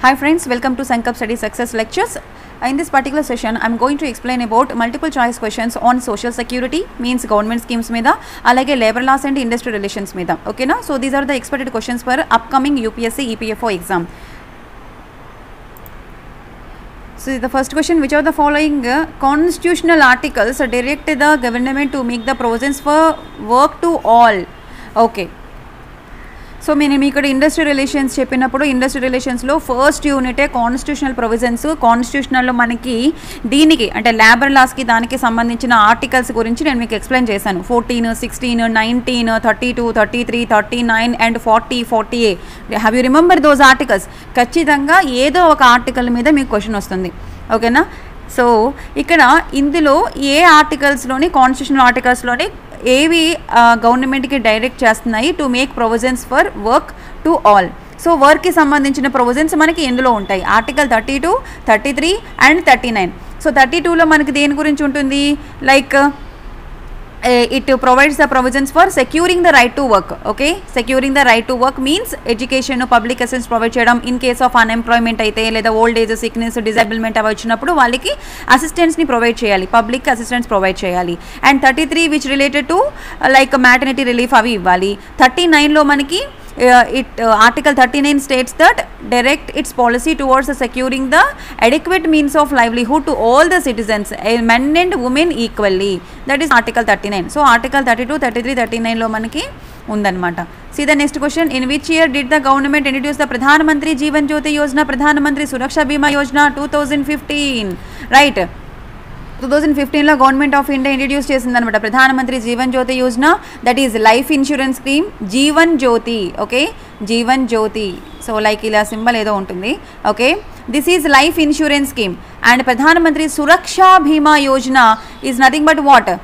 Hi friends, welcome to Sankalp Study Success Lectures. In this particular session, I'm going to explain about multiple choice questions on social security, means government schemes మీద అలాగే labour laws and industry relations మీద ఓకేనా so these are the expected questions for upcoming UPSC EPFO exam So the first question, which of the following uh, constitutional articles direct the government to make the provisions for work to all? Okay. So నేను మీ ఇక్కడ industry relations చెప్పినప్పుడు industry రిలేషన్స్లో first యూనిటే constitutional provisions కాన్స్టిట్యూషనల్లో మనకి దీనికి అంటే లేబర్ లాస్కి దానికి సంబంధించిన ఆర్టికల్స్ గురించి నేను మీకు ఎక్స్ప్లెయిన్ చేశాను fourteen sixteen nineteen thirty two thirty three thirty nine and forty forty A have you remember those articles ఖచ్చితంగా ఏదో ఒక ఆర్టికల్ మీద మీకు క్వశ్చన్ వస్తుంది ఓకేనా సో ఇక్కడ ఇందులో ఏ ఆర్టికల్స్లోని కాన్స్టిట్యూషనల్ ఆర్టికల్స్లోని ఏవి గవర్నమెంట్కి డైరెక్ట్ చేస్తున్నాయి to make provisions for work to all so వర్క్కి సంబంధించిన ప్రొవిజన్స్ మనకి ఇందులో ఉంటాయి article thirty two thirty three and thirty nine so thirty టూలో మనకి దేని గురించి ఉంటుంది like it provides the provisions for securing the right to work okay securing the right to work means education public assistance provide చేయడం in case of unemployment అయితే లేదా old age sickness disablement అవి వచ్చినప్పుడు వాళ్ళకి అసిస్టెన్స్ని ప్రొవైడ్ చేయాలి public assistance provide చేయాలి and thirty three which related to like maternity relief అవి ఇవ్వాలి థర్టీ నైన్లో మనకి it article thirty nine states that direct its policy towards securing the adequate means of livelihood to all the citizens men and women equally that is article thirty nine so article thirty two thirty three thirty నైన్లో మనకి ఉందన్నమాట see the next question in which year did the government introduce the Pradhan Mantri Jeevan Jyoti Yojana Pradhan Mantri Suraksha Bima Yojana two thousand fifteen right two thousand ఫిఫ్టీన్లో government of India introduce చేసిందనమాట Pradhan Mantri Jeevan Jyoti Yojana that is life insurance scheme Jeevan Jyoti okay Jeevan Jyoti so like ఇలా symbol ఏదో ఉంటుంది okay this is life insurance scheme and Pradhan Mantri Suraksha Bima Yojana is nothing but what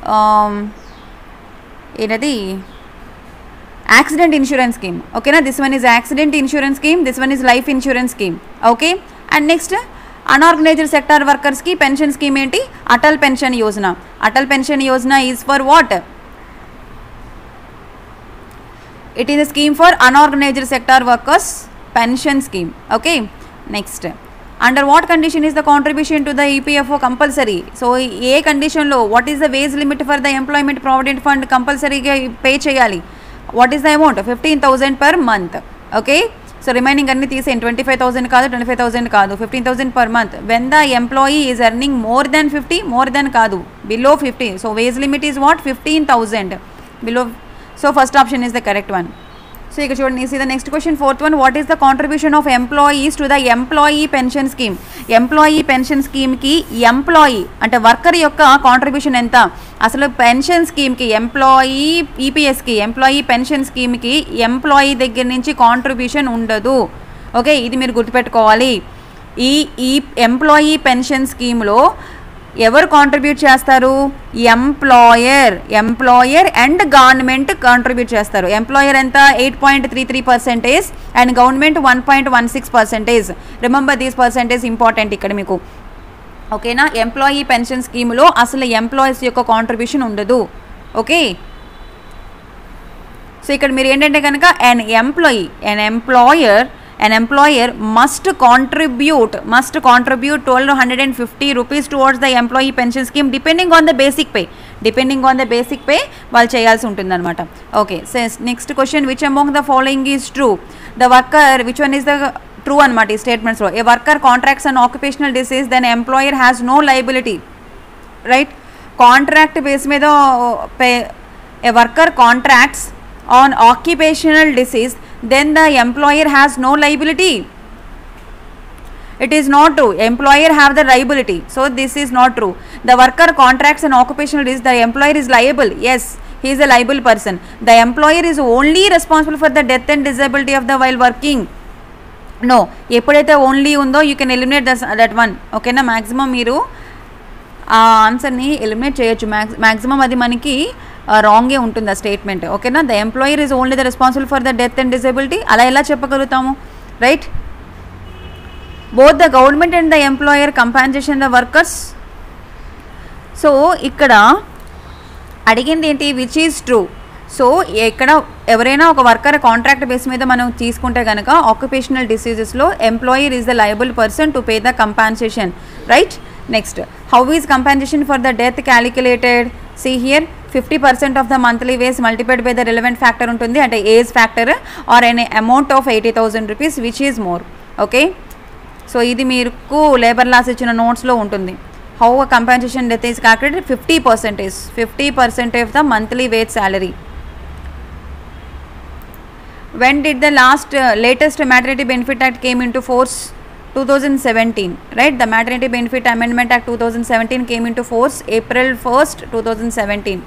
ఏంటది accident insurance scheme ఓకేనా this one is accident insurance scheme this one is life insurance scheme okay and next unorganised sector వర్కర్స్కి pension scheme ఏంటి Atal pension Yojana Atal pension Yojana is for what it is a scheme for unorganised sector workers pension scheme okay next under what condition is the contribution to the EPFO compulsory so ఏ కండిషన్లో what is the wage limit for the employment provident fund కంపల్సరీగా pay చేయాలి what is the amount fifteen thousand per month okay so remaining అన్ని తీసేయండి twenty five thousand కాదు twenty five thousand కాదు fifteen thousand per month when the employee is earning more than fifty more than కాదు below fifty so wage limit is what fifteen thousand below so first option is the correct one so ఇక చూడండి see the next question fourth one what is the contribution of employees to the employee pension scheme employee pension స్కీమ్కి employee అంటే worker యొక్క contribution ఎంత అసలు pension స్కీమ్కి employee ఈపీఎస్కి employee pension స్కీమ్కి ఎంప్లాయీ దగ్గర నుంచి కాంట్రిబ్యూషన్ ఉండదు ఓకే ఇది మీరు గుర్తుపెట్టుకోవాలి ఈ ఈ ఎంప్లాయీ పెన్షన్ స్కీమ్లో ఎవరు కాంట్రిబ్యూట్ చేస్తారు employer employer and government contribute చేస్తారు ఎంప్లాయర్ ఎంత eight point three three percentage and government one point one six percentage remember these percentage important ఇక్కడ మీకు ఓకేనా ఎంప్లాయీ పెన్షన్ స్కీమ్లో అసలు ఎంప్లాయీస్ యొక్క కాంట్రిబ్యూషన్ ఉండదు ఓకే సో ఇక్కడ మీరు ఏంటంటే కనుక an employee an employer an employer must contribute must contribute 1250 rupees towards the employee pension scheme depending on the basic pay depending on the basic pay వాళ్ళు చేయాల్సి ఉంటుందన్నమాట okay next question which among the following is true the worker which one is the true అనమాట ఈ స్టేట్మెంట్స్లో a worker contracts and occupational disease then employer has no liability right contract base మీద pay a worker contracts on occupational disease then the employer has no liability it is not true employer have the liability so this is not true the worker contracts an occupational disease the employer is liable yes he is a liable person the employer is only responsible for the death and disability of the while working no ఎప్పుడైతే only ఉందో you can eliminate thus that one okay maximum మీరు ఆ ఆన్సర్ని eliminate చేయొచ్చు max maximum అది మనకి రాంగే ఉంటుంది ఆ స్టేట్మెంట్ ఓకేనా the employer is only the responsible for the death and disability అలా ఎలా చెప్పగలుగుతాము right both the government and the employer compensation the workers so ఇక్కడ అడిగింది ఏంటి విచ్ ఈజ్ ట్రూ సో ఎక్కడ ఎవరైనా ఒక వర్కర్ కాంట్రాక్ట్ బేస్ మీద మనం తీసుకుంటే కనుక ఆక్యుపేషనల్ డిసీజెస్లో employer is the liable person to pay the compensation right next how is compensation for the death calculated see here fifty percent of the monthly wages multiplied by the relevant factor ఉంటుంది అంటే age factor or an amount of eighty thousand rupees which is more okay so ఇది మీకు labour laws ఇచ్చిన నోట్స్లో ఉంటుంది how uh compensation death is calculated fifty percentage fifty percentage of the monthly wage salary when did the last uh, latest maternity benefit act came into force 2017 right the maternity benefit amendment act 2017 came into force april 1st 2017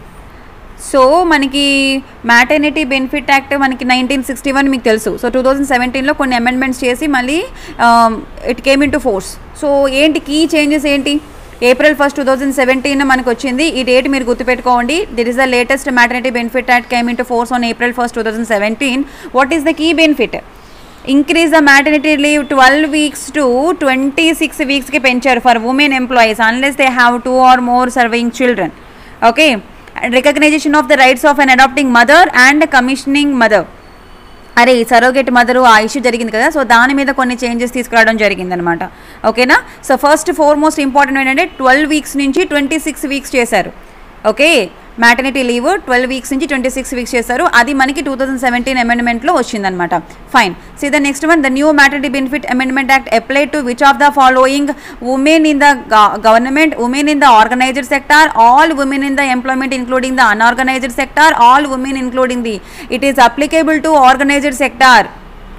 so మనకి maternity benefit act మనకి nineteen sixty one మీకు తెలుసు so two thousand సెవెంటీన్లో కొన్ని amendments చేసి మళ్ళీ it came in to force so ఏంటి key changes ఏంటి April first two thousand seventeen మనకు వచ్చింది ఈ డేట్ మీరు గుర్తుపెట్టుకోండి that is the latest maternity benefit act came in to force on April first two thousand seventeen what is the key benefit increase the maternity leave twelve weeks to twenty six వీక్స్కి పెంచారు for women employees unless they have two or more serving children okay recognition of the rights of an adopting mother and commissioning mother అరే ఈ surrogate mother ఆ issue జరిగింది కదా so దాని మీద కొన్ని చేంజెస్ తీసుకురావడం జరిగిందనమాట ఓకేనా so first four most important ఏంటంటే ట్వెల్వ్ వీక్స్ నుంచి ట్వంటీ సిక్స్ వీక్స్ చేశారు okay maternity leave twelve weeks నుంచి ట్వంటీ సిక్స్ వీక్స్ చేశారు అది మనకి టూ థౌసండ్ సెవెంటీన్ అమెండ్మెంట్లో వచ్చిందనమాట fine see the next one the new maternity benefit amendment act apply to which of the following women in the government women in the organised sector all women in the employment including the unorganised sector all women including the it is applicable to organised sector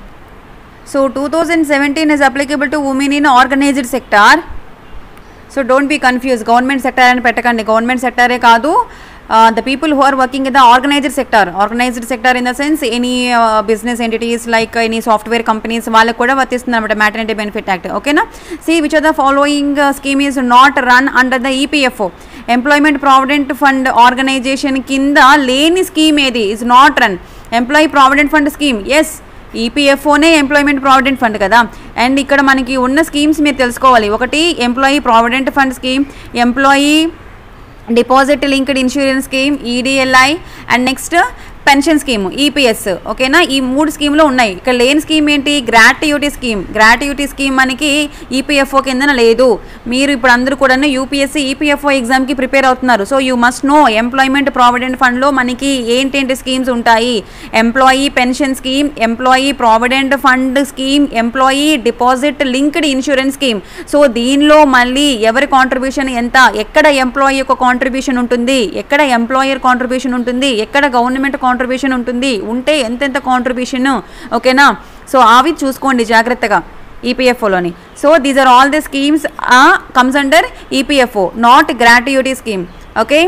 so two thousand seventeen is applicable to women in organised sector so don't be confuse government sector అని పెట్టకండి government సెక్టారే కాదు the people who are working in the organised sector organised sector in the sense any business entities like any software companies వాళ్ళకి కూడా వర్తిస్తుంది అనమాట maternity benefit act ఓకేనా see which are the following scheme is not run under the EPFO employment provident fund organisation కింద లేని scheme ఏది is not run employee provident fund scheme yes ఈపీఎఫ్ఓనే employment provident fund కదా and ఇక్కడ మనకి ఉన్న schemes మీరు తెలుసుకోవాలి ఒకటి employee provident fund scheme employee deposit linked insurance scheme EDLI and next pension scheme EPS ఓకేనా ఈ మూడు స్కీమ్లో ఉన్నాయి ఇక్కడ లేని స్కీమ్ ఏంటి గ్రాట్యుటీ స్కీమ్ గ్రాట్యుటీ స్కీమ్ మనకి ఈపీఎఫ్ఓ కిందన లేదు మీరు ఇప్పుడు అందరూ కూడా యూపీఎస్సీ ఈపీఎఫ్ఓ ఎగ్జామ్కి ప్రిపేర్ అవుతున్నారు so you must know employment provident ఫండ్లో మనకి ఏంటేంటి స్కీమ్స్ ఉంటాయి employee pension scheme employee provident fund scheme employee deposit linked insurance scheme so దీనిలో మళ్ళీ ఎవరి కాంట్రిబ్యూషన్ ఎంత ఎక్కడ ఎంప్లాయీ యొక్క కాంట్రిబ్యూషన్ ఉంటుంది ఎక్కడ ఎంప్లాయర్ కాంట్రిబ్యూషన్ ఉంటుంది ఎక్కడ గవర్నమెంట్ కాంట్రిబ్యూషన్ ఉంటుంది ఉంటే ఎంతెంత కాంట్రిబ్యూషన్ ఓకేనా సో అవి చూసుకోండి జాగ్రత్తగా ఈపీఎఫ్ఓలోని so these are all the schemes comes under EPFO not gratuity scheme okay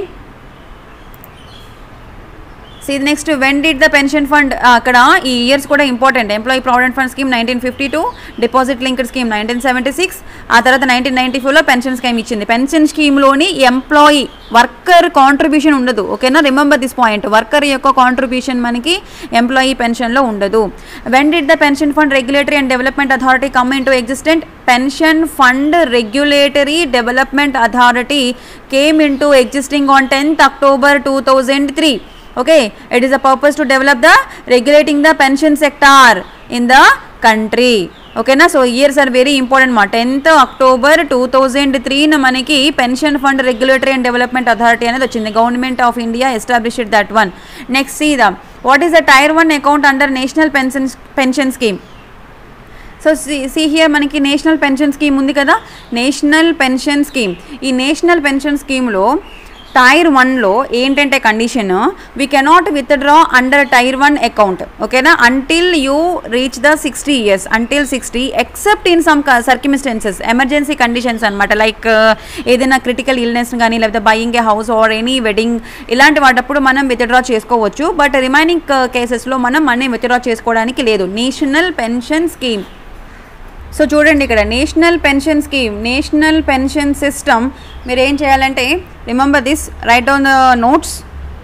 see next when did the pension fund అక్కడ ఈ ఇయర్స్ కూడా important employee provident fund scheme nineteen fifty two deposit linked scheme nineteen seventy six ఆ తర్వాత nineteen ninety ఫోర్లో pension scheme ఇచ్చింది pension స్కీమ్లోని employee worker contribution ఉండదు ఓకేనా రిమెంబర్ దిస్ పాయింట్ వర్కర్ యొక్క కాంట్రిబ్యూషన్ మనకి ఎంప్లాయీ పెన్షన్లో ఉండదు when did the pension fund regulatory and development authority come in to existent pension fund regulatory development authority came in to existing on tenth October two thousand three okay it is a purpose to develop the regulating the pension sector in the country ఓకేనా so years are very important మా tenth October two thousand త్రీన మనకి pension fund regulatory and development authority అనేది వచ్చింది government of India established that one next see the what is the tier one account under national pension pension scheme so see here మనకి national pension scheme ఉంది కదా national pension scheme ఈ national pension స్కీమ్లో tier వన్లో ఏంటంటే condition we cannot withdraw under tier one account ఓకేనా until you reach the sixty years until sixty except in some circumstances emergency conditions అనమాట like ఏదైనా critical illness కానీ లేకపోతే buying a house or any wedding ఇలాంటి వాటప్పుడు మనం withdraw చేసుకోవచ్చు but remaining కేసెస్లో మనం మనీ విత్డ్రా చేసుకోవడానికి లేదు నేషనల్ పెన్షన్ స్కీమ్ సో చూడండి ఇక్కడ national pension scheme national pension system మీరు ఏం చేయాలంటే remember this write on the notes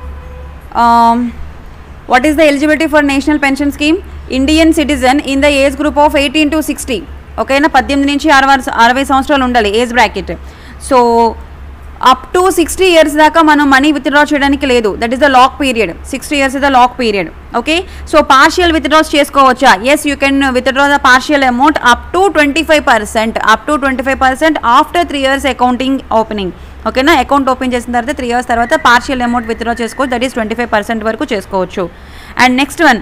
what is the eligibility for national pension scheme Indian citizen in the age group of eighteen to sixty ఓకేనా పద్దెనిమిది నుంచి అరవై అరవై సంవత్సరాలు ఉండాలి age bracket so up to sixty years దాకా మనం money withdraw చేయడానికి లేదు that is the lock period sixty years is the lock period okay so partial withdraws చేసుకోవచ్చా yes you can withdraw the partial amount up to twenty five percent up to twenty five percent after three years accounting opening ఓకేనా account open చేసిన తర్వాత three years తర్వాత partial amount withdraw చేసుకోవచ్చు that is twenty five percent వరకు చేసుకోవచ్చు and next one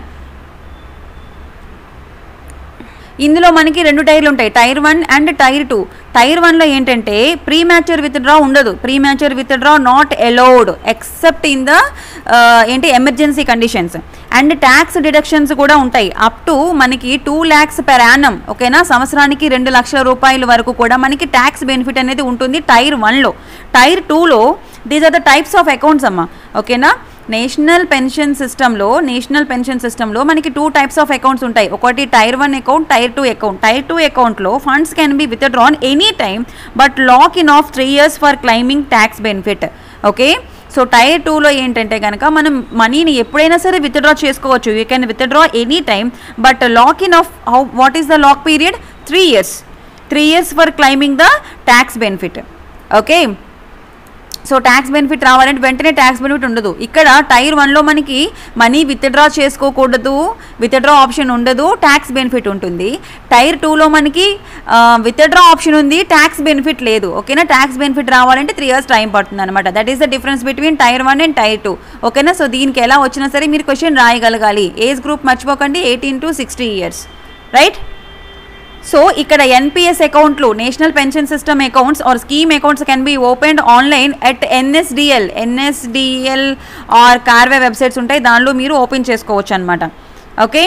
ఇందులో మనకి రెండు టైర్లు ఉంటాయి tier one and tier two tier వన్లో ఏంటంటే ప్రీ మ్యాచర్ విత్డ్రా ఉండదు premature withdraw not allowed except in the ఏంటి emergency conditions and tax deductions కూడా ఉంటాయి అప్ టు మనకి టూ ల్యాక్స్ పెర్ యానం ఓకేనా సంవత్సరానికి రెండు లక్షల రూపాయల వరకు కూడా మనకి ట్యాక్స్ బెనిఫిట్ అనేది ఉంటుంది టైర్ వన్లో టైర్ టూలో these are the types of accounts అమ్మా ఓకేనా నేషనల్ పెన్షన్ సిస్టంలో నేషనల్ పెన్షన్ సిస్టంలో మనకి టూ టైప్స్ ఆఫ్ అకౌంట్స్ ఉంటాయి ఒకటి tier one account tier two account tier two అకౌంట్లో funds can be withdrawn any time but lock in of three years for claiming tax benefit okay so tier టూలో ఏంటంటే కనుక మనం మనీని ఎప్పుడైనా సరే విత్డ్రా చేసుకోవచ్చు you can withdraw any time but lock in of how what is the lock period three years three years for claiming the tax benefit okay so tax benefit రావాలంటే వెంటనే ట్యాక్స్ బెనిఫిట్ ఉండదు ఇక్కడ tier వన్లో మనకి money withdraw చేసుకోకూడదు withdraw option ఉండదు tax benefit ఉంటుంది tier టూలో మనకి విత్డ్రా ఆప్షన్ ఉంది ట్యాక్స్ బెనిఫిట్ లేదు ఓకేనా ట్యాక్స్ బెనిఫిట్ రావాలంటే త్రీ ఇయర్స్ టైం పడుతుంది అనమాట that is the difference between tier one and tier two ఓకేనా సో దీనికి ఎలా వచ్చినా సరే మీరు క్వశ్చన్ రాయగలగాలి ఏజ్ గ్రూప్ మర్చిపోకండి eighteen to sixty years right so ఇక్కడ ఎన్పిఎస్ అకౌంట్లు national pension system accounts or scheme accounts can be opened online at NSDL NSDL or Karvy websites ఉంటాయి దానిలో మీరు ఓపెన్ చేసుకోవచ్చు అనమాట okay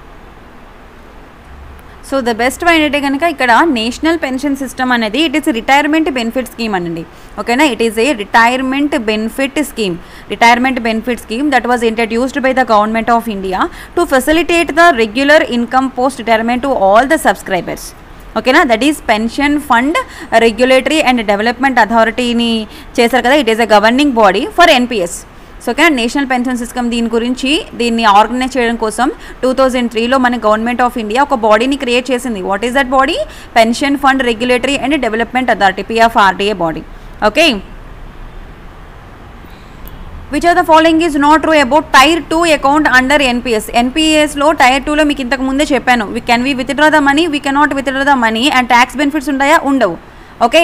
so the best why ఏంటంటే కనుక ఇక్కడ నేషనల్ పెన్షన్ సిస్టమ్ అనేది it is retirement benefit scheme అనండి ఓకేనా it is a retirement benefit scheme retirement benefit scheme that was introduced by the government of India to facilitate the regular income post retirement to all the subscribers ఓకేనా that is pension fund regulatory and development అథారిటీని చేశారు కదా it is a governing body for NPS so okay national pension system దీని గురించి దీన్ని organise చేయడం కోసం two thousand త్రీలో మన గవర్నమెంట్ ఆఫ్ ఇండియా ఒక బాడీని క్రియేట్ చేసింది what is that body pension fund regulatory and development authority PFRDA body okay which are the following is not true about tier two account under NPS ఎన్పిఎస్లో tier టూలో మీకు ఇంతకు ముందే చెప్పాను we can we withdraw the money we cannot withdraw the money and tax benefits ఉంటాయా ఉండవు okay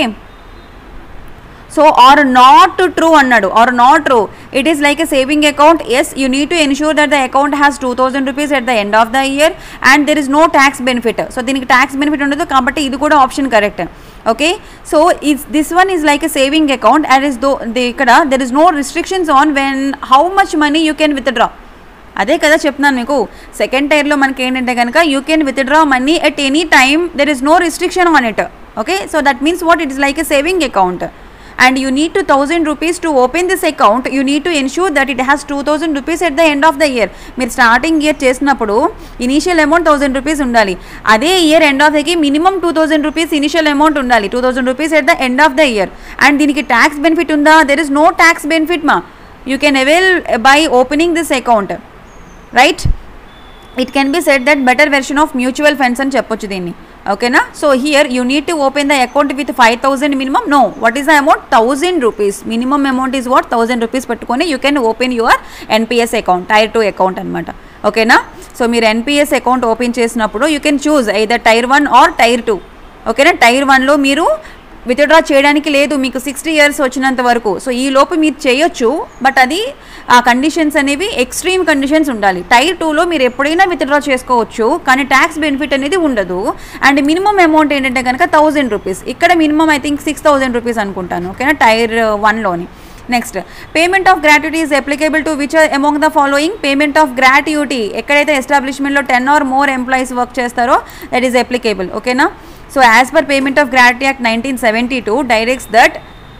so are not true అన్నాడు are not true it is like a saving account yes you need to ensure that the account has two thousand rupees at the end of the year and there is no tax benefit so దీనికి tax benefit ఉండదు కాబట్టి ఇది కూడా option correct okay so is this one is like a saving account and is though ఇక్కడ there is no restrictions on when how much money you can withdraw అదే కదా చెప్తున్నాను మీకు సెకండ్ టైర్లో మనకి ఏంటంటే కనుక you can withdraw money at any time there is no restriction on it okay so that means what it is like a saving account and you need to 1000 rupees to open this account you need to ensure that it has 2000 rupees at the end of the year మీరు starting year చేసినప్పుడు initial amount thousand rupees ఉండాలి అదే year end of దకి minimum two thousand rupees initial amount ఉండాలి two thousand rupees at the end of the year and దీనికి tax benefit ఉందా there is no tax benefit మా you can avail by opening this account right it can be said that better version of mutual funds అని చెప్పొచ్చు దీన్ని ఓకేనా so here you need to open the account with five thousand minimum no what is the amount thousand rupees minimum amount is what thousand rupees పెట్టుకొని you can open your NPS account tier two account అనమాట ఓకేనా so మీరు NPS account open చేసినప్పుడు you can choose either tier one or tier two ఓకేనా tier వన్లో మీరు withdraw చేయడానికి లేదు మీకు సిక్స్టీ ఇయర్స్ వచ్చినంత వరకు సో ఈ లోపు మీరు చేయొచ్చు బట్ అది ఆ కండిషన్స్ అనేవి ఎక్స్ట్రీమ్ కండిషన్స్ ఉండాలి టైర్ టూలో మీరు ఎప్పుడైనా విత్డ్రా చేసుకోవచ్చు కానీ ట్యాక్స్ బెనిఫిట్ అనేది ఉండదు అండ్ మినిమం అమౌంట్ ఏంటంటే కనుక థౌజండ్ రూపీస్ ఇక్కడ minimum I think six thousand rupees అనుకుంటాను ఓకేనా టైర్ వన్లోని next payment of gratuity is applicable to which among the following payment of gratuity ఎక్కడైతే ఎస్టాబ్లిష్మెంట్లో ten or more employees work చేస్తారో that is applicable ఓకేనా so as per payment of gratuity act nineteen seventy two directs that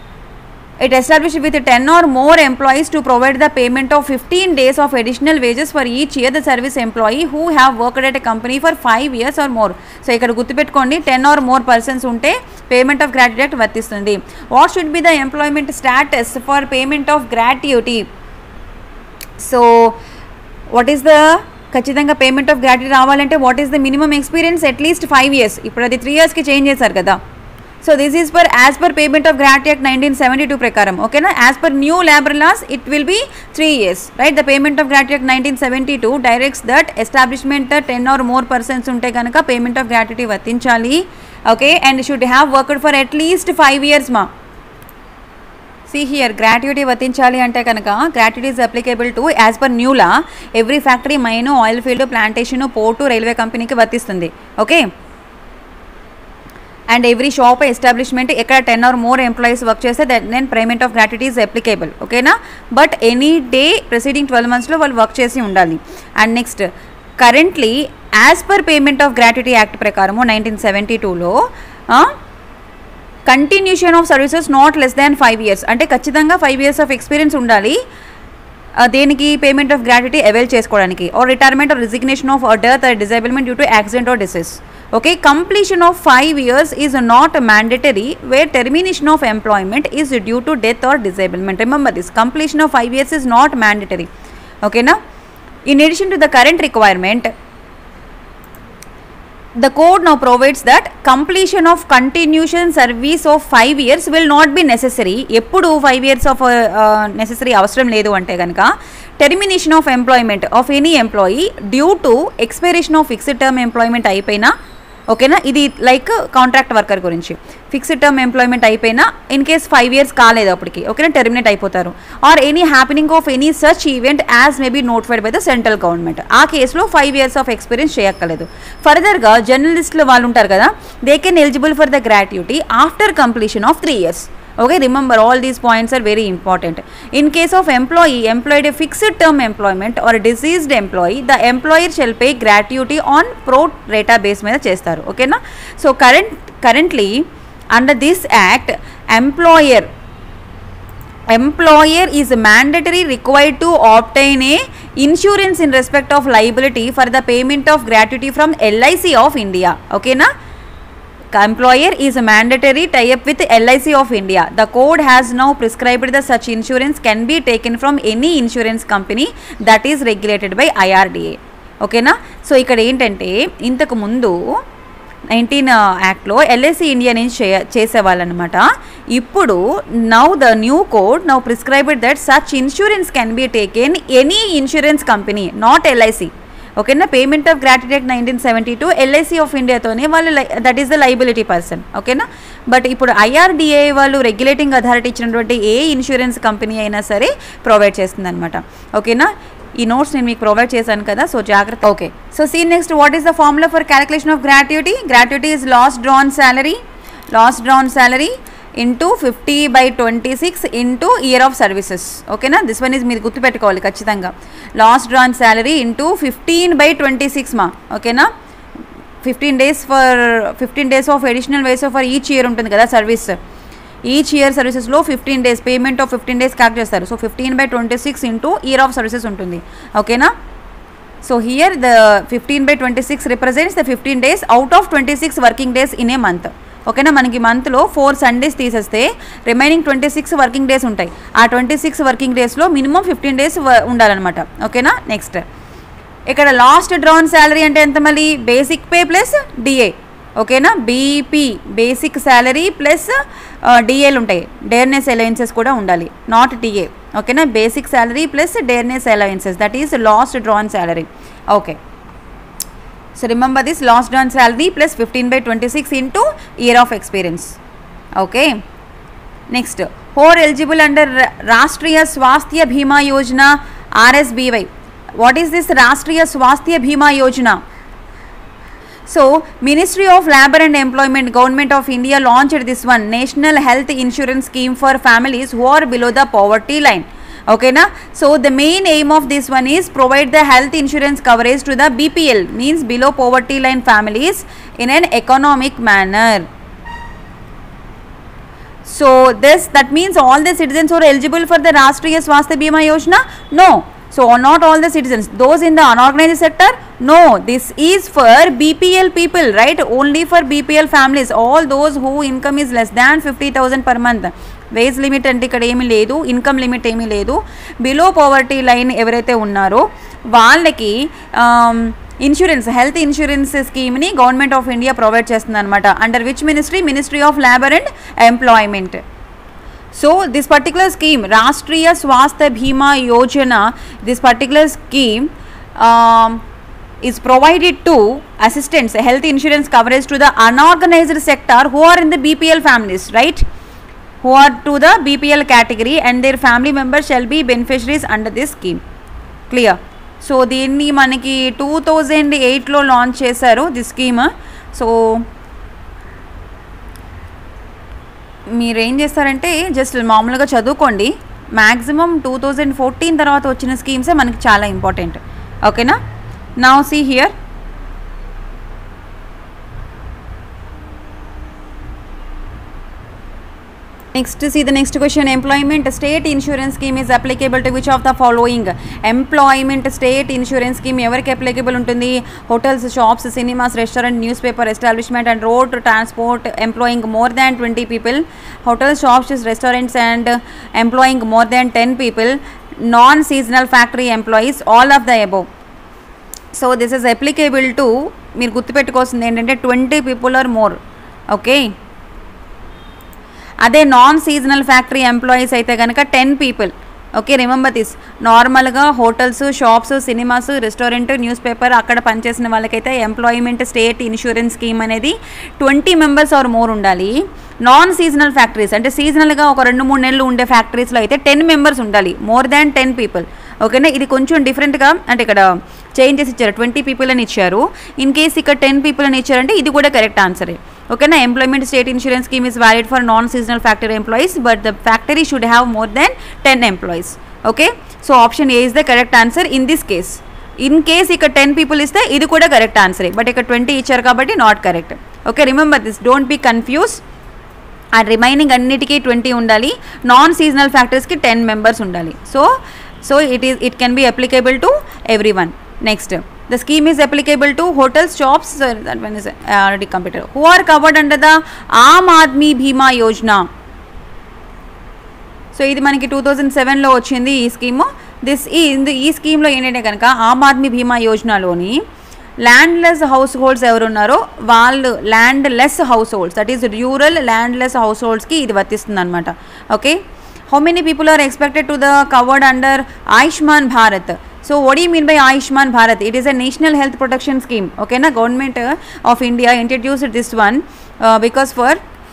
it established with 10 or more employees to provide the payment of 15 days of additional wages for each year the service employee who have worked at a company for 5 years or more so ఇక్కడ గుర్తుపెట్టుకోండి ten or more persons ఉంటే payment of gratuity వర్తిస్తుంది what should be the employment status for payment of gratuity so what is the ఖచ్చితంగా payment of gratuity రావాలంటే what is the minimum experience at least five years ఇప్పుడు అది three ఇయర్స్కి change చేశారు కదా so this is per as per payment of gratuity act nineteen seventy two ప్రకారం ఓకేనా as per new labour loss it will be three years right the payment of gratuity act nineteen seventy two directs that establishment ten or more persons ఉంటే కనుక payment of gratuity వర్తించాలి okay and should have worked for at least five years మా see here gratuity వర్తించాలి అంటే కనుక gratuity is applicable to as per new law every factory mine oil field plantation port railway కంపెనీకి వర్తిస్తుంది okay and every shop establishment ఎక్కడ ten or more employees work చేస్తే that then payment of gratuity is applicable ఓకేనా but any day preceding twelve మంత్స్లో వాళ్ళు work చేసి ఉండాలి and next currently as per payment of gratuity act ప్రకారము nineteen seventy టూలో continuation of services not less than five years అంటే ఖచ్చితంగా five years of experience ఉండాలి ఆ, దేనికి పేమెంట్ ఆఫ్ గ్రాట్యుటీ అవైల్ చేసుకోవడానికి or retirement or resignation of death or disablement due to accident or disease okay completion of five years is not mandatory where termination of employment is due to death or disablement remember this completion of five years is not mandatory ఓకేనా in addition to the current requirement the code now provides that completion of continuation service of five years will not be necessary ఎప్పుడు five years of necessary అవసరం లేదు అంటే కనుక termination of employment of any employee due to expiration of fixed term employment అయిపోయినా ఓకేనా ఇది like contract worker గురించి fixed term employment అయిపోయినా ఇన్ కేస్ ఫైవ్ ఇయర్స్ కాలేదు అప్పటికి ఓకేనా టెర్మినేట్ అయిపోతారు or any happening of any such event as may be notified by the central government ఆ కేసులో ఫైవ్ ఇయర్స్ ఆఫ్ ఎక్స్పీరియన్స్ చేయక్కర్లేదు ఫర్దర్గా జర్నలిస్టులు వాళ్ళు ఉంటారు కదా they can eligible for the gratuity after completion of three years okay remember all these points are very important in case of employee employed a fixed term employment or a deceased employee the employer shall pay gratuity on pro rata base మీద చేస్తారు ఓకేనా so current currently under this act employer employer is mandatory required to obtain a insurance in respect of liability for the payment of gratuity from LIC of India okay na employer is a mandatory tie up with LIC of India the code has now prescribed that such insurance can be taken from any insurance company that is regulated by IRDA ఓకేనా so ఇక్కడ ఏంటంటే ఇంతకు ముందు nineteen యాక్ట్లో LIC India నుంచి చే చేసేవాళ్ళనమాట ఇప్పుడు now the new code now prescribed that such insurance can be taken any insurance company not LIC ఓకేనా payment of gratuity nineteen seventy two LIC of ఇండియాతోనే వాళ్ళు that is the liability person ఓకేనా but ఇప్పుడు IRDA వాళ్ళు regulating authority ఇచ్చినటువంటి ఏ insurance company అయినా సరే ప్రొవైడ్ చేస్తుంది అనమాట ఓకేనా ఈ నోట్స్ నేను మీకు ప్రొవైడ్ చేశాను కదా సో జాగ్రత్త okay so see next what is the formula for calculation of gratuity gratuity is last drawn salary last drawn salary into fifty by twenty six into year of services ఓకేనా this one is మీరు గుర్తుపెట్టుకోవాలి ఖచ్చితంగా last drawn salary into fifteen by twenty six మా ఓకేనా fifteen days for fifteen days of additional wages for each year ఉంటుంది కదా service each year సర్వీసెస్లో fifteen days payment of fifteen days క్యాక్ చేస్తారు so fifteen by twenty six into year of services ఉంటుంది ఓకేనా so here the fifteen by twenty six represents the fifteen days out of twenty six working days in a month ఓకేనా మనకి మంత్లో four Sundays తీసేస్తే remaining twenty six working days ఉంటాయి ఆ twenty six working డేస్లో minimum fifteen days ఉండాలన్నమాట ఓకేనా next ఇక్కడ లాస్ట్ డ్రాన్ శాలరీ అంటే ఎంత మళ్ళీ బేసిక్ పే ప్లస్ డిఏ ఓకేనా బీపీ బేసిక్ శాలరీ ప్లస్ డిఏలు ఉంటాయి డేర్నెస్ అలవెన్సెస్ కూడా ఉండాలి నాట్ టీఏ ఓకేనా basic salary plus dearness allowances that is last drawn salary okay so remember this last drawn salary plus fifteen by twenty six into year of experience okay next who're eligible under Rashtriya Swasthya Bima Yojana RSBY what is this Rashtriya Swasthya Bima Yojana so ministry of labour and employment government of India launched this one national health insurance scheme for families who are below the poverty line ఓకేనా so the main aim of this one is provide the health insurance coverage to the BPL means below poverty line families in an economic manner So this that means all the citizens who are eligible for the Rashtriya Swasthya Bima Yojana? No. So not all the citizens. Those in the unorganized sector? No. This is for BPL people, right? Only for BPL families. All those who income is less than 50,000 per month. Wage limit అంటే ఇక్కడ ఏమీ లేదు income limit ఏమీ లేదు below poverty line ఎవరైతే ఉన్నారో వాళ్ళకి insurance health insurance స్కీమ్ని గవర్నమెంట్ ఆఫ్ ఇండియా ప్రొవైడ్ చేస్తుంది అనమాట under which ministry ministry of labour and employment so this particular scheme Rashtriya Swasthya Bima Yojana this particular scheme is provided to assistance health insurance coverage to the unorganized sector who are in the bpl families right who are to the bpl category and their family members shall be beneficiaries under this scheme clear so దీన్ని మనకి two thousand ఎయిట్లో launch చేశారు the scheme so మీరు ఏం చేస్తారంటే just మామూలుగా చదువుకోండి maximum two thousand fourteen తర్వాత వచ్చిన స్కీమ్సే మనకి చాలా ఇంపార్టెంట్ ఓకేనా now see here Next, see the next question. Employment state insurance scheme is applicable to which of the following? Employment state insurance scheme ఎవరికి అప్లికబుల్ ఉంటుంది hotels shops cinemas restaurant newspaper establishment and road transport employing more than twenty people hotels shops restaurants and employing more than ten people non seasonal factory employees all of the above so this is applicable to మీరు గుర్తుపెట్టుకోవాల్సింది ఏంటంటే twenty people or more okay అదే non seasonal factory employees అయితే కనుక ten people okay remember this నార్మల్గా hotels shops cinemas restaurant news paper అక్కడ పనిచేసిన వాళ్ళకైతే ఎంప్లాయ్మెంట్ స్టేట్ ఇన్సూరెన్స్ స్కీమ్ అనేది ట్వంటీ మెంబర్స్ ఆర్ మోర్ ఉండాలి నాన్ సీజనల్ ఫ్యాక్టరీస్ అంటే సీజనల్గా ఒక రెండు మూడు నెలలు ఉండే ఫ్యాక్టరీస్లో అయితే టెన్ మెంబర్స్ ఉండాలి మోర్ దాన్ టెన్ పీపుల్ ఓకేనా ఇది కొంచెం డిఫరెంట్గా అంటే ఇక్కడ చేంజ్ చేసి ఇచ్చారు ట్వంటీ పీపుల్ అని ఇచ్చారు ఇన్ కేస్ ఇక్కడ టెన్ పీపుల్ అని ఇచ్చారంటే ఇది కూడా కరెక్ట్ ఆన్సరే ఓకేనా employment state insurance scheme is valid for non seasonal factory employees but the factory should have more than ten employees okay so option A is the correct answer in this case in case ఇక్కడ ten people ఇస్తే ఇది కూడా correct ఆన్సరే but ఇక్కడ twenty ఇచ్చారు కాబట్టి not correct okay remember this don't be confuse ఆ remaining అన్నిటికీ ట్వంటీ ఉండాలి నాన్ సీజనల్ ఫ్యాక్టరీస్కి టెన్ మెంబర్స్ ఉండాలి so so it is it can be applicable to everyone next the scheme is applicable to hotels shops that one is already computer who are covered under the Aam Aadmi Bima Yojana so ఇది మనకి two thousand సెవెన్లో వచ్చింది ఈ scheme this ఈ ఇందు- ఈ స్కీమ్లో ఏంటంటే కనుక ఆమ్ ఆద్మీ బీమా యోజనలోని ల్యాండ్ లెస్ హౌస్ హోల్డ్స్ ఎవరున్నారో వాళ్ళు landless households that is rural landless హౌస్ హోల్డ్స్కి ఇది వర్తిస్తుంది అనమాట okay how many people are expected to the covered under Ayushman Bharat so what do you mean by Ayushman Bharat? It is a national health protection scheme. Okay, na government uh, of India introduced this one uh, because for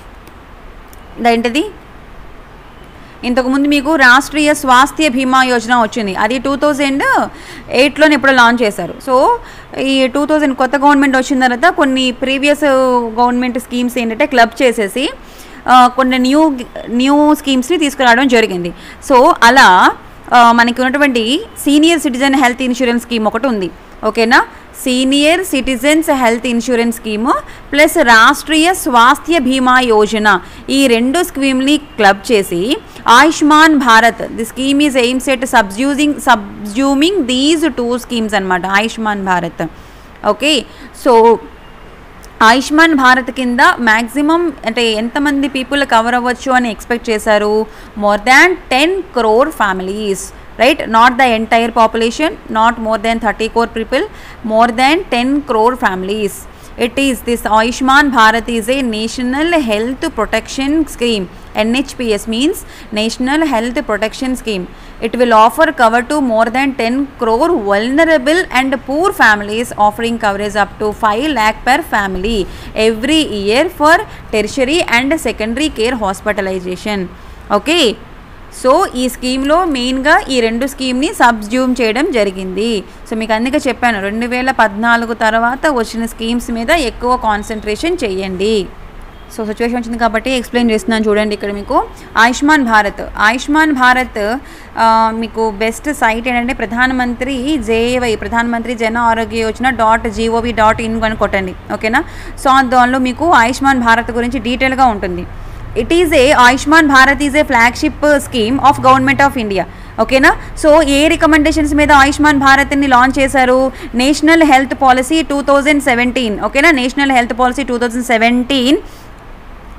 the ఏంటిది ఇంతకుముందు మీకు రాష్ట్రీయ స్వాస్థ్య బీమా యోజన వచ్చింది అది two thousand ఎయిట్లోనే ఎప్పుడో launch చేశారు so ఈ two thousand కొత్త government వచ్చిన తర్వాత కొన్ని ప్రీవియస్ గవర్నమెంట్ స్కీమ్స్ ఏంటంటే క్లబ్ చేసేసి ఆ, కొన్ని న్యూ న్యూ స్కీమ్స్ని తీసుకురావడం జరిగింది సో అలా ఆ, మనకి ఉన్నటువంటి senior citizen health insurance scheme ఒకటి ఉంది ఓకేనా senior citizens health insurance scheme plus Rashtriya Swasthya Bima Yojana ఈ రెండు స్కీమ్ని క్లబ్ చేసి Ayushman Bharat the scheme is aims at subsuming subsuming these two schemes అనమాట ఆయుష్మాన్ భారత్ ఓకే సో ఆయుష్మాన్ భారత్ కింద మ్యాక్సిమం అంటే ఎంతమంది పీపుల్ కవర్ అవ్వచ్చు అని ఎక్స్పెక్ట్ చేశారు more than ten crore families right not the entire population not more than thirty crore people more than ten crore families it is this Ayushman Bharat is a national health protection scheme NHPS means National Health Protection Scheme it will offer cover to more than 10 crore vulnerable and poor families offering coverage up to 5 lakh per family every year for tertiary and secondary care hospitalization okay so ఈ స్కీమ్లో మెయిన్గా ఈ రెండు స్కీమ్ని subsume చేయడం జరిగింది so మీకు అందుకే చెప్పాను రెండు వేల పద్నాలుగు తర్వాత వచ్చిన స్కీమ్స్ మీద ఎక్కువ కాన్సన్ట్రేషన్ చేయండి సో సిచ్యువేషన్ వచ్చింది కాబట్టి ఎక్స్ప్లెయిన్ చేస్తున్నాను చూడండి ఇక్కడ మీకు ఆయుష్మాన్ భారత్ ఆయుష్మాన్ భారత్ ఆ, మీకు బెస్ట్ సైట్ ఏంటంటే ప్రధానమంత్రి JY Pradhan Mantri Jana Arogya Yojana dot GOV dot in అని కొట్టండి ఓకేనా సో దానిలో మీకు ఆయుష్మాన్ భారత్ గురించి డీటెయిల్గా ఉంటుంది it is a Ayushman Bharat is a flagship scheme of government of India ఓకేనా సో ఏ రికమెండేషన్స్ మీద ఆయుష్మాన్ భారత్ని లాంచ్ చేశారు national health policy two thousand seventeen ఓకేనా national health policy two thousand seventeen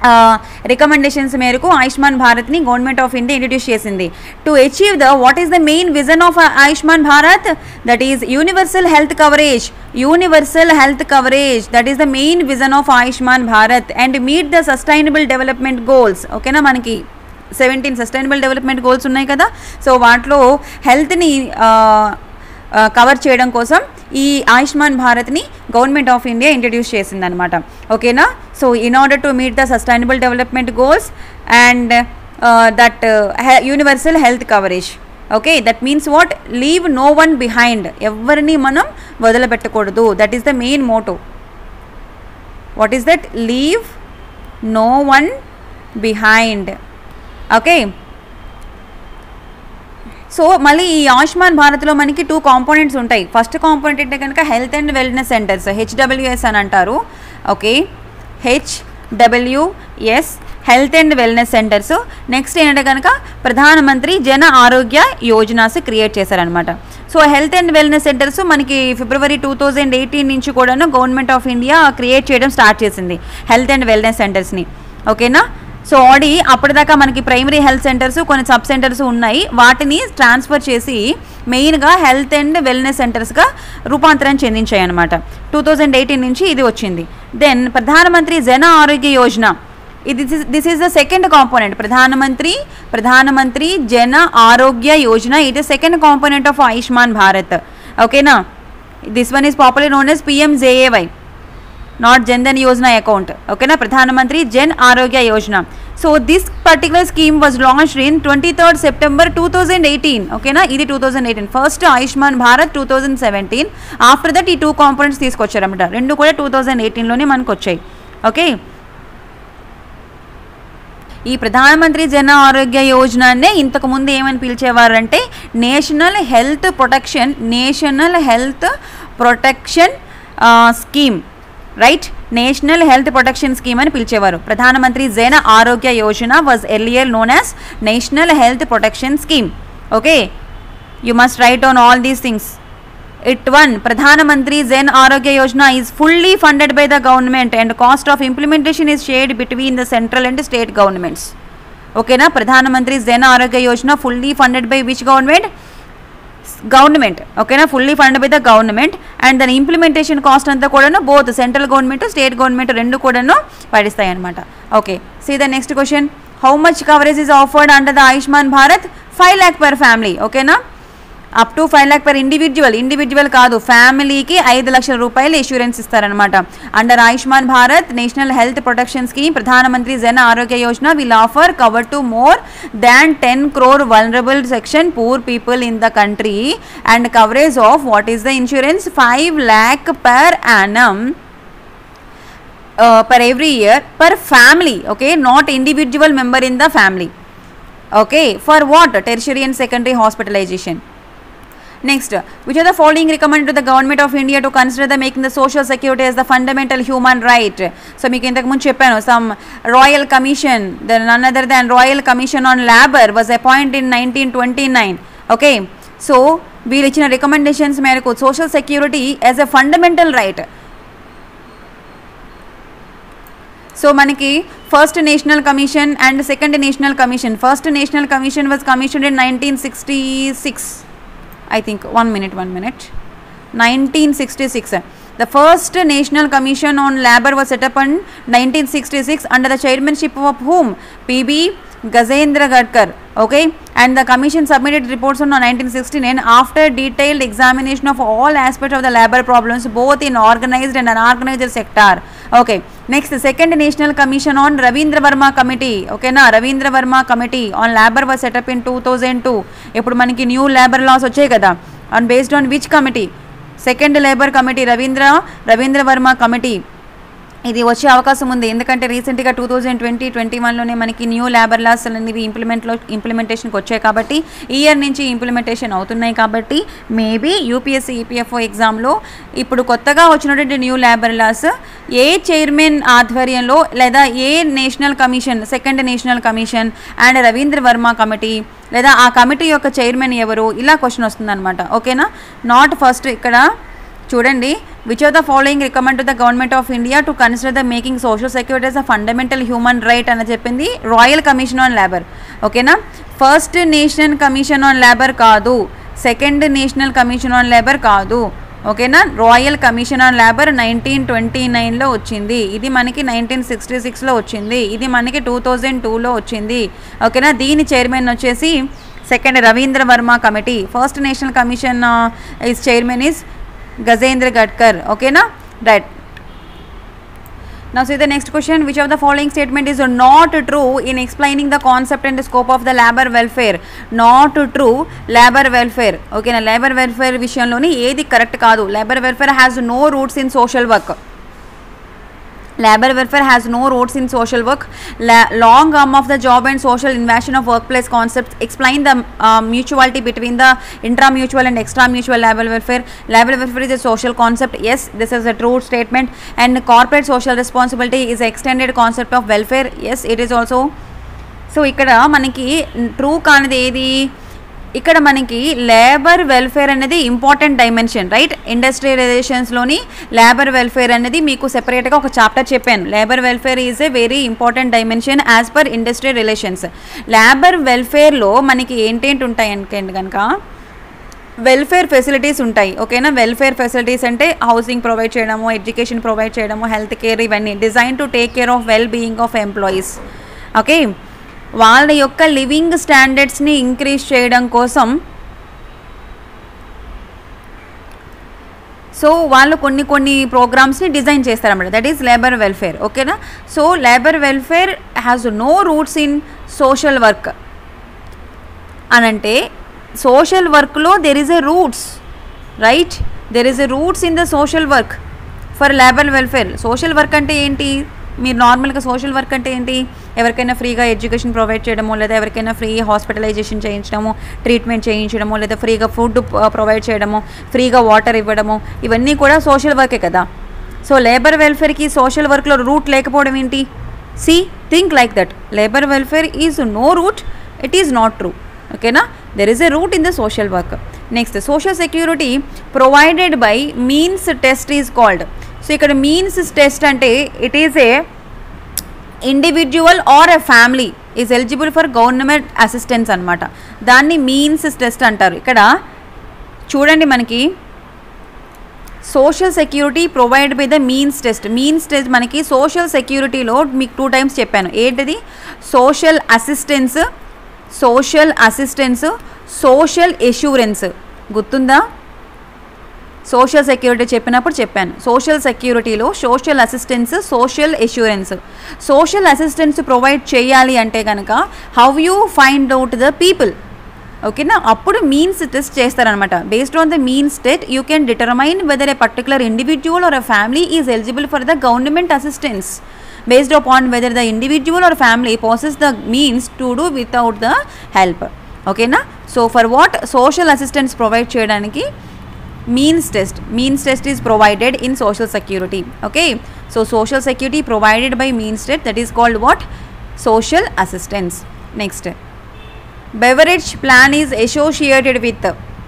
recommendations మేరకు ఆయుష్మాన్ భారత్ని గవర్నమెంట్ ఆఫ్ ఇండియా ఇంట్రడ్యూస్ చేసింది to achieve the what is the main vision of Ayushman Bharat that is universal health coverage universal health coverage that is the main vision of Ayushman Bharat and meet the sustainable development goals ఓకేనా మనకి seventeen sustainable development goals ఉన్నాయి కదా so వాటిలో హెల్త్ని cover చేయడం కోసం ఈ ఆయుష్మాన్ భారత్ని గవర్నమెంట్ ఆఫ్ ఇండియా ఇంట్రడ్యూస్ చేసిందనమాట ఓకేనా so in order to meet the sustainable development goals and that universal health coverage okay that means what leave no one behind ఎవరిని మనం వదిలిపెట్టకూడదు that is the main motto what is that leave no one behind okay so మళ్ళీ ఈ ఆయుష్మాన్ భారత్లో మనకి two components ఉంటాయి first component అంటే కనుక health and wellness centres HWS అని అంటారు okay HWS health and wellness centres next ఏంటంటే కనుక ప్రధానమంత్రి జన ఆరోగ్య యోజనాస్ క్రియేట్ చేశారనమాట so health and wellness centres మనకి ఫిబ్రవరి టూ థౌజండ్ ఎయిటీన్ నుంచి కూడాను గవర్నమెంట్ ఆఫ్ ఇండియా క్రియేట్ చేయడం స్టార్ట్ చేసింది హెల్త్ అండ్ వెల్నెస్ సెంటర్స్ని ఓకేనా సో ఆడి అప్పటిదాకా మనకి ప్రైమరీ హెల్త్ సెంటర్స్ కొన్ని సబ్ సెంటర్స్ ఉన్నాయి వాటిని ట్రాన్స్ఫర్ చేసి మెయిన్గా హెల్త్ అండ్ వెల్నెస్ సెంటర్స్గా రూపాంతరం చెందించాయి అనమాట టూ థౌజండ్ ఎయిటీన్ నుంచి ఇది వచ్చింది దెన్ ప్రధానమంత్రి జన ఆరోగ్య యోజన ఇది this is the second component Pradhan Mantri Pradhan Mantri Jana Arogya Yojana ఇది second component of Ayushman Bharat ఓకేనా this one is popular known as PMJAY not Jan Dhan Yojana account ఓకేనా Pradhan Mantri Jan Arogya Yojana so this particular scheme was launched in twenty third September two thousand eighteen ఓకేనా ఇది two thousand eighteen first Ayushman Bharat two thousand seventeen after that ఈ two components తీసుకొచ్చారన్నమాట రెండు కూడా two thousand ఎయిటీన్లోనే మనకు వచ్చాయి okay ఈ ప్రధానమంత్రి జన ఆరోగ్య యోజననే ఇంతకు ముందు ఏమని పిలిచేవారంటే national health protection national health protection scheme right national health protection scheme అని పిలిచేవారు Pradhan Mantri Jana Arogya Yojana was earlier known as national health protection scheme okay you must write on all these things it one Pradhan Mantri Jan Arogya Yojana is fully funded by the government and cost of implementation is shared between the central and state governments ఓకేనా Pradhan Mantri Jan Arogya Yojana fully funded by which government government ఓకేనా fully fund by the government and దాని implementation cost అంతా కూడాను both central government state government రెండు కూడాను పడిస్తాయి అనమాట okay see the next question how much coverage is offered under the Ayushman Bharat five lakh per family ఓకేనా up to five lakh per individual individual కాదు ఫ్యామిలీకి ఐదు లక్షల రూపాయలు ఇన్సూరెన్స్ ఇస్తారనమాట under Ayushman Bharat national health protection scheme Pradhan Mantri Jana Arogya Yojana will offer cover to more than ten crore vulnerable section poor people in the country and coverage of what is the insurance five lakh per annum per every year per family okay not individual member in the family okay for what tertiary and secondary hospitalisation next which are the following recommend to the government of India to consider the making the social security as the fundamental human right so మీకు ఇంతకు ముందు చెప్పాను some royal commission the none other than royal commission on labour was appoint in nineteen twenty nine okay so వీళ్ళు ఇచ్చిన recommendations మేరకు social security as a fundamental right so మనకి first national commission and second national commission first national commission was commission in nineteen sixty six I think one minute, one minute. 1966. The first National Commission on Labour was set up in 1966 under the chairmanship of whom? PB Gazendra Gadkar. Okay, and the commission submitted reports on 1969 after detailed examination of all aspects of the labour problems, both in organized and unorganized sector. Okay, next the second National Commission on Ravindra Verma Committee. Okay, na Ravindra Verma Committee on Labour was set up in 2002. ఇప్పుడు మనకి new labour laws వచ్చాయి కదా and based on which committee second labour committee Ravindra Ravindra Varma committee ఇది వచ్చే అవకాశం ఉంది ఎందుకంటే రీసెంట్గా టూ థౌజండ్ ట్వంటీ ట్వంటీ వన్లోనే మనకి న్యూ లేబర్ లాస్ అనేవి ఇంప్లిమెంట్లో ఇంప్లిమెంటేషన్కి వచ్చాయి కాబట్టి ఈ ఇయర్ నుంచి ఇంప్లిమెంటేషన్ అవుతున్నాయి కాబట్టి మేబీ యూపీఎస్సీ ఈపీఎఫ్ఓ ఎగ్జామ్లో ఇప్పుడు కొత్తగా వచ్చినటువంటి new labour laws a chairman ఆధ్వర్యంలో లేదా a national commission second national commission and Ravindra Varma committee లేదా ఆ కమిటీ యొక్క చైర్మన్ ఎవరు ఇలా క్వశ్చన్ వస్తుందన్నమాట ఓకేనా నాట్ ఫస్ట్ ఇక్కడ చూడండి which are the following recommend to the government of India to consider the making social security as a fundamental human right అని చెప్పింది రాయల్ కమిషన్ ఆన్ లేబర్ ఓకేనా first national commission on labour కాదు second national commission on labour కాదు ఓకేనా royal commission on labour nineteen twenty నైన్లో వచ్చింది ఇది మనకి నైన్టీన్ సిక్స్టీ సిక్స్లో వచ్చింది ఇది మనకి టూ థౌజండ్ టూలో వచ్చింది ఓకేనా దీని చైర్మన్ వచ్చేసి second Ravindra Varma committee first national commission is chairman is Gajendra Gadkar ఓకేనా right Now see the next question which of the following statement is not true in explaining the concept and the scope of the labor welfare not true labor welfare ఓకేనా labour welfare విషయంలోని ఏది correct కాదు labour welfare has no roots in social work labor welfare has no roots in social work La- long arm of the job and social invasion of workplace concepts explain the uh, mutuality between the intramutual and extramutual labor welfare labor welfare is a social concept yes this is a true statement and corporate social responsibility is a extended concept of welfare yes it is also so ఇక్కడ మనకి true కానిది ఏది ఇక్కడ మనకి labour welfare అనేది important dimension right industrial రిలేషన్స్లోని labour welfare అనేది మీకు సెపరేట్గా ఒక చాప్టర్ చెప్పాను labour welfare is a very important dimension as per industrial relations labour వెల్ఫేర్లో మనకి ఏంటేంటి ఉంటాయి అంటే కనుక వెల్ఫేర్ ఫెసిలిటీస్ ఉంటాయి ఓకేనా వెల్ఫేర్ ఫెసిలిటీస్ అంటే హౌసింగ్ ప్రొవైడ్ చేయడము ఎడ్యుకేషన్ ప్రొవైడ్ చేయడము హెల్త్ కేర్ ఇవన్నీ design to take care of well being of employees okay వాళ్ళ యొక్క లివింగ్ స్టాండర్డ్స్ని ఇంక్రీజ్ చేయడం కోసం సో వాళ్ళు కొన్ని కొన్ని ప్రోగ్రామ్స్ని డిజైన్ చేస్తారన్నమాట దట్ ఈస్ లేబర్ వెల్ఫేర్ ఓకేనా so labour welfare has no roots in social work అనంటే సోషల్ వర్క్లో there is a roots right there is a roots in the social work for labour welfare social work అంటే ఏంటి మీరు నార్మల్గా social work అంటే ఏంటి ఎవరికైనా ఫ్రీగా ఎడ్యుకేషన్ ప్రొవైడ్ చేయడము లేదా ఎవరికైనా ఫ్రీ హాస్పిటలైజేషన్ చేయించడము ట్రీట్మెంట్ చేయించడము లేదా ఫ్రీగా ఫుడ్ ప్రొవైడ్ చేయడము ఫ్రీగా వాటర్ ఇవ్వడము ఇవన్నీ కూడా సోషల్ వర్కే కదా సో లేబర్ వెల్ఫేర్కి సోషల్ వర్క్లో రూట్ లేకపోవడం ఏంటి see think like that labour welfare is no root it is not true ఓకేనా there is a root in the social work next social security provided by means test is called so ఇక్కడ means test అంటే it is a individual or a family is eligible for government assistance అనమాట దాన్ని మీన్స్ టెస్ట్ అంటారు ఇక్కడ చూడండి మనకి social security provide by the means test means test మనకి సోషల్ సెక్యూరిటీలో మీకు టూ టైమ్స్ చెప్పాను ఏంటిది social assistance social assistance social assurance గుర్తుందా సోషల్ సెక్యూరిటీ చెప్పినప్పుడు చెప్పాను సోషల్ సెక్యూరిటీలో social assistance social assurance social assistance provide చేయాలి అంటే కనుక how you find out the people ఓకేనా అప్పుడు మీన్స్ టెస్ట్ చేస్తారనమాట based on the means test you can determine whether a particular individual or a family is eligible for the government assistance based upon whether the individual or family possess the means to do without the help ఓకేనా so for what social assistance provide చేయడానికి means test means test is provided in social security okay so social security provided by means test that is called what social assistance next beverage plan is associated with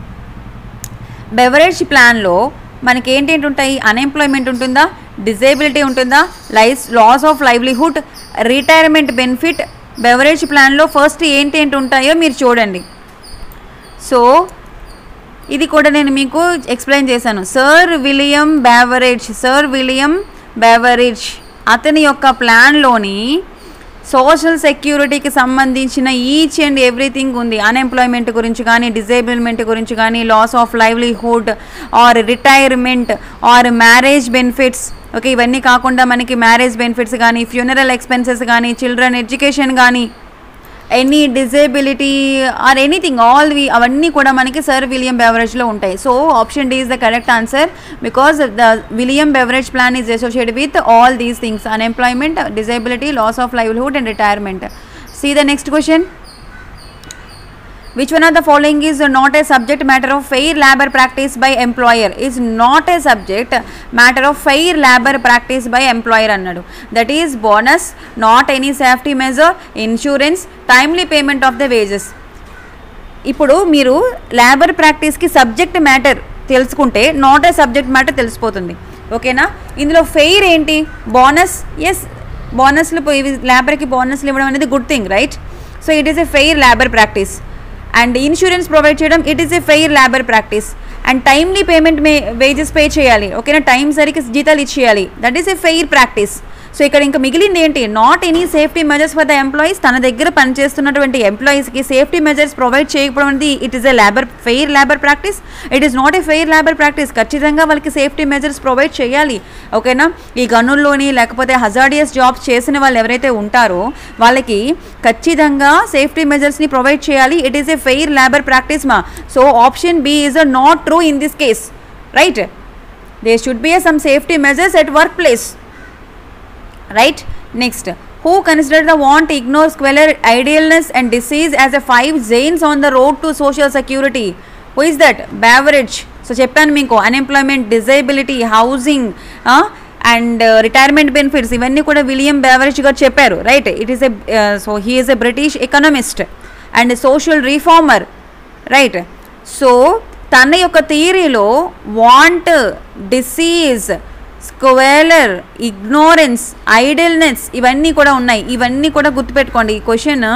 Beveridge ప్లాన్లో మనకి ఏంటేంటి ఉంటాయి unemployment ఉంటుందా disability ఉంటుందా life loss of livelihood retirement benefit Beveridge ప్లాన్లో first ఏంటేంటి ఉంటాయో మీరు చూడండి సో ఇది కూడా నేను మీకు ఎక్స్ప్లెయిన్ చేశాను sir William Beveridge sir William Beveridge అతని యొక్క ప్లాన్లోని సోషల్ సెక్యూరిటీకి సంబంధించిన ఈచ్ అండ్ ఎవ్రీథింగ్ ఉంది అన్ఎంప్లాయ్మెంట్ గురించి కానీ డిజేబుల్మెంట్ గురించి కానీ loss of livelihood or retirement or marriage benefits okay ఇవన్నీ కాకుండా మనకి మ్యారేజ్ బెనిఫిట్స్ కానీ ఫ్యూనరల్ ఎక్స్పెన్సెస్ కానీ చిల్డ్రన్ ఎడ్యుకేషన్ కానీ any disability or anything all we అవన్నీ కూడా మనకి సర్ విలియం బెవరేజ్లో ఉంటాయి so option D is the correct answer because the William beverage plan is associated with all these things unemployment disability loss of livelihood and retirement see the next question which one of the following is not a subject matter of fair labor practice by employer is not a subject matter of fair labor practice by employer అన్నాడు that is bonus not any safety measure insurance timely payment of the wages ఇప్పుడు మీరు labour ప్రాక్టీస్కి subject matter తెలుసుకుంటే not a subject matter తెలిసిపోతుంది ఓకేనా ఇందులో fair ఏంటి bonus yes బోనస్లు లేబర్కి బోనస్లు ఇవ్వడం అనేది good thing right so it is a fair labour practice and insurance provide చేయడం it is a fair labour practice and timely payment may wages pay చేయాలి ఓకేనా టైం సరికి జీతాలు ఇచ్చేయాలి that is a fair practice so ఇక్కడ ఇంకా మిగిలింది ఏంటి not any safety measures for the employees తన దగ్గర పనిచేస్తున్నటువంటి ఎంప్లాయీస్కి సేఫ్టీ మెజర్స్ ప్రొవైడ్ చేయకపోవడం అనేది it is a labour fair labour practice it is not a fair labour practice ఖచ్చితంగా వాళ్ళకి సేఫ్టీ మెజర్స్ ప్రొవైడ్ చేయాలి ఓకేనా ఈ గనుల్లోని లేకపోతే హజార్డియస్ జాబ్స్ చేసిన వాళ్ళు ఎవరైతే ఉంటారో వాళ్ళకి ఖచ్చితంగా సేఫ్టీ మెజర్స్ని ప్రొవైడ్ చేయాలి it is a fair labour practice మా so option B is a not true in this case right they should be some safety measures at work place right next who considered the want ignore squalor idealness and disease as a five zanes on the road to social security who is that beverage so చెప్పాను మీకు unemployment disability housing and retirement benefits ఇవన్నీ కూడా William Beveridge గారు చెప్పారు right it is a so he is a British economist and social reformer right so తన యొక్క థియరీలో want disease squalor ignorance idleness ఇవన్నీ కూడా ఉన్నాయి ఇవన్నీ కూడా గుర్తుపెట్టుకోండి ఈ క్వశ్చన్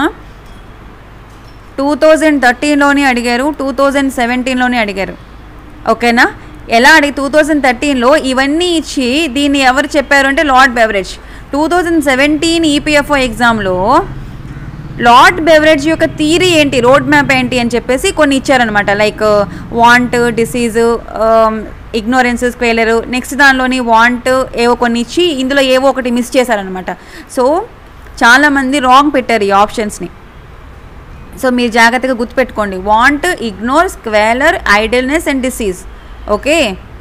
టూ థౌజండ్ థర్టీన్లోనే అడిగారు టూ థౌజండ్ సెవెంటీన్లోనే అడిగారు ఓకేనా ఎలా అడిగి టూ థౌజండ్ థర్టీన్లో ఇవన్నీ ఇచ్చి దీన్ని ఎవరు చెప్పారు అంటే Lord Beveridge two thousand seventeen EPFO ఎగ్జామ్లో లార్డ్ బెవరేజ్ యొక్క థీరీ ఏంటి రోడ్ మ్యాప్ ఏంటి అని చెప్పేసి కొన్ని ఇచ్చారనమాట like want disease ignorance squalor next దానిలోని వాంట్ ఏవో కొన్ని ఇచ్చి ఇందులో ఏవో ఒకటి మిస్ చేశారనమాట సో చాలామంది రాంగ్ పెట్టారు ఈ ఆప్షన్స్ని సో మీరు జాగ్రత్తగా గుర్తుపెట్టుకోండి want ignore squalor idleness and disease okay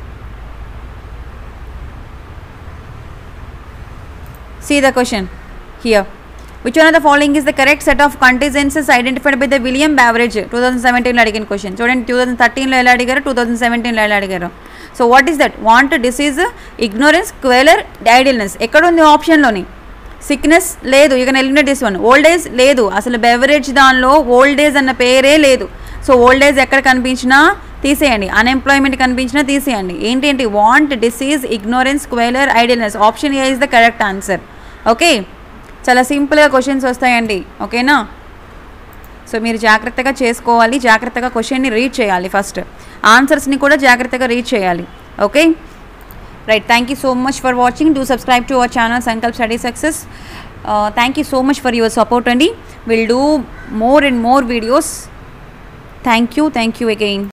See the question here. Which one of the following is the correct set of contingencies identified by the William Beveridge 2017 అడిగిన question చూడండి two thousand థర్టీన్లో ఎలా అడిగారు two thousand సెవెంటీన్లో ఎలా అడిగారు so what is that want disease ignorance squalor idleness ఎక్కడ ఉంది ఆప్షన్లోని సిక్నెస్ లేదు ఇక eliminate this one old age లేదు అసలు బెవరేజ్ దానిలో ఓల్డ్ ఏజ్ అన్న పేరే లేదు సో ఓల్డ్ ఏజ్ ఎక్కడ కనిపించినా తీసేయండి అన్ఎంప్లాయ్మెంట్ కనిపించినా తీసేయండి ఏంటి ఏంటి want disease ignorance squalor idleness option A is the correct answer okay చాలా సింపుల్గా క్వశ్చన్స్ వస్తాయండి ఓకేనా సో మీరు జాగ్రత్తగా చేసుకోవాలి జాగ్రత్తగా క్వశ్చన్ని రీడ్ చేయాలి ఫస్ట్ ఆన్సర్స్ని కూడా జాగ్రత్తగా రీడ్ చేయాలి okay right thank you so much for watching do subscribe to our channel Sankalp Study Success thank you so much for your support అండి will do more and more videos thank you thank you again